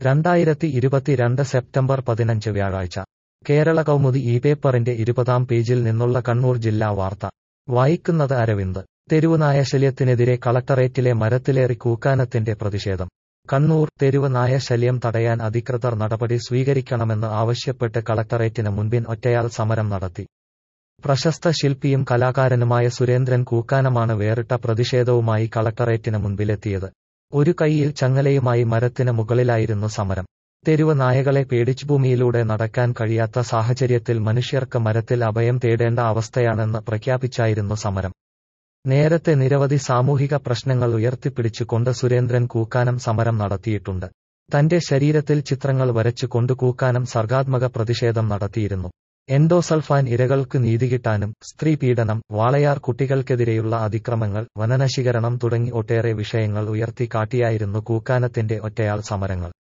രണ്ടായിരത്തി ഇരുപത്തിരണ്ട് സെപ്റ്റംബർ പതിനഞ്ച് വ്യാഴാഴ്ച കേരള കൗമുദി ഈ പേപ്പറിന്റെ ഇരുപതാം പേജിൽ നിന്നുള്ള കണ്ണൂർ ജില്ലാ വാർത്ത വായിക്കുന്നത് അരവിന്ദ് തെരുവുനായ ശല്യത്തിനെതിരെ കളക്ടറേറ്റിലെ മരത്തിലേറി കൂക്കാനത്തിന്റെ പ്രതിഷേധം കണ്ണൂർ തെരുവ് നായ ശല്യം തടയാൻ അധികൃതർ നടപടി സ്വീകരിക്കണമെന്ന് ആവശ്യപ്പെട്ട് കളക്ടറേറ്റിന് മുൻപിൻ ഒറ്റയാൾ സമരം നടത്തി പ്രശസ്ത ശില്പിയും കലാകാരനുമായ സുരേന്ദ്രൻ കൂക്കാനമാണ് വേറിട്ട പ്രതിഷേധവുമായി കളക്ടറേറ്റിന് മുൻപിലെത്തിയത് ഒരു കൈയിൽ ചങ്ങലയുമായി മരത്തിന് മുകളിലായിരുന്നു സമരം തെരുവ് നായകളെ പേടിച്ച് ഭൂമിയിലൂടെ നടക്കാൻ കഴിയാത്ത സാഹചര്യത്തിൽ മനുഷ്യർക്ക് മരത്തിൽ അഭയം തേടേണ്ട അവസ്ഥയാണെന്ന് പ്രഖ്യാപിച്ചായിരുന്നു സമരം നേരത്തെ നിരവധി സാമൂഹിക പ്രശ്നങ്ങൾ ഉയർത്തിപ്പിടിച്ചുകൊണ്ട് സുരേന്ദ്രൻ കൂക്കാനം സമരം നടത്തിയിട്ടുണ്ട് തന്റെ ശരീരത്തിൽ ചിത്രങ്ങൾ വരച്ചു കൊണ്ട് കൂക്കാനം സർഗാത്മക പ്രതിഷേധം നടത്തിയിരുന്നു എൻഡോസൾഫാൻ ഇരകൾക്ക് നീതി കിട്ടാനും സ്ത്രീ പീഡനം വാളയാർ കുട്ടികൾക്കെതിരെയുള്ള അതിക്രമങ്ങൾ വനനശീകരണം തുടങ്ങി ഒട്ടേറെ വിഷയങ്ങൾ ഉയർത്തിക്കാട്ടിയായിരുന്നു കൂക്കാനത്തിന്റെ ഒറ്റയാൾ സമരങ്ങൾ